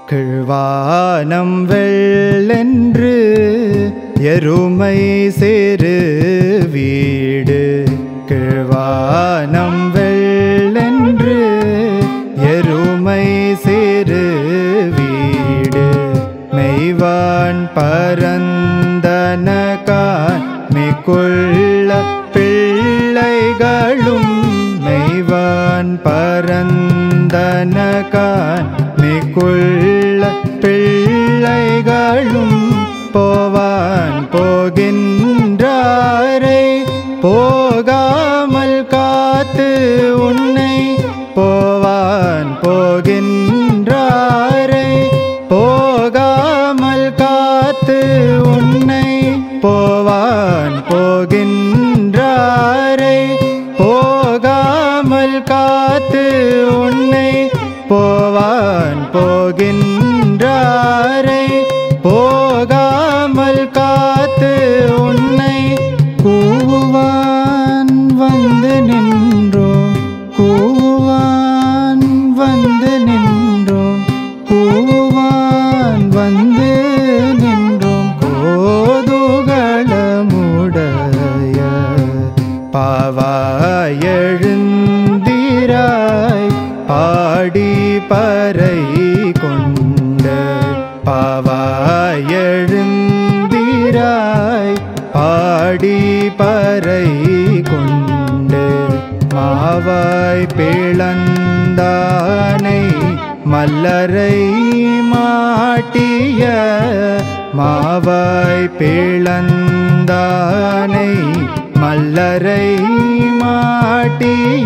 கிழ்வானம் வெள்ளென்று எருமை சேரு வீடு கிழ்வானம் வெள்ளென்று எருமை சேரு வீடு மெய்வான் பரந்தனகான் மிக்குள்ள பிள்ளைகளும் மெய்வான் பரந்தனகான் மிக்குள்ள பிள்ளைகளும் போவான் போகின்றாரை போகாமல் காத்து உன்னை போவான் போகின்றாரை போகாமல் காத்து உன்னை போவான் போகின்றாரை போகாமல் காத்து உன்னை போவான் போகின்றாரை போகாமல் காத்து உன்னை கூவான் வந்து நின்றோம் கூவான் வந்து நின்றோம் கூவான் வந்து நின்றோம் கோதுகளமுடைய பாவாயெழுந்திராய் பாடி பறை கொண்ட பாவாயெழுந்திராய் பாடி பறை கொண்டு மாவாய் பிளந்தானை மல்லரை மாட்டிய மாவாய் பிளந்தானை மல்லரை மாட்டிய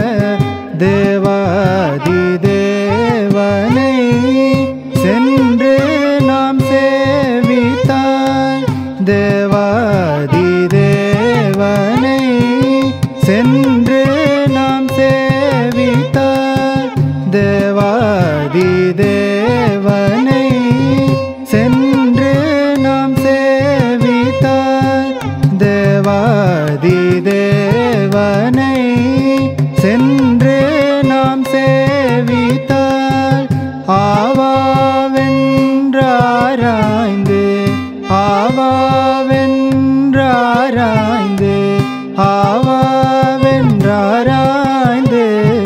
தேவாதி தேவனை சென்று நாம் சேவித்தால் தேவாதி தேவனை சென்று நாம் சேவித்தால் தேவாதி தேவனை சென்று நாம் சேவித்தால் தேவாதி தேவனை சென்று நாம் சேவித்தால் ஆவாவென்றாராய்ந்து ஆவாவென்றாராய்ந்து ஆவாவென்றாராய்ந்து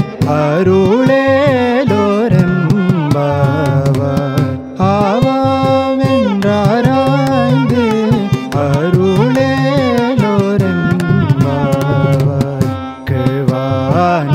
அருளேலோரெம்பாவார் ஆவாவென்றாராய்ந்து அருளேலோரெம்பாவார் கிழ்வானம்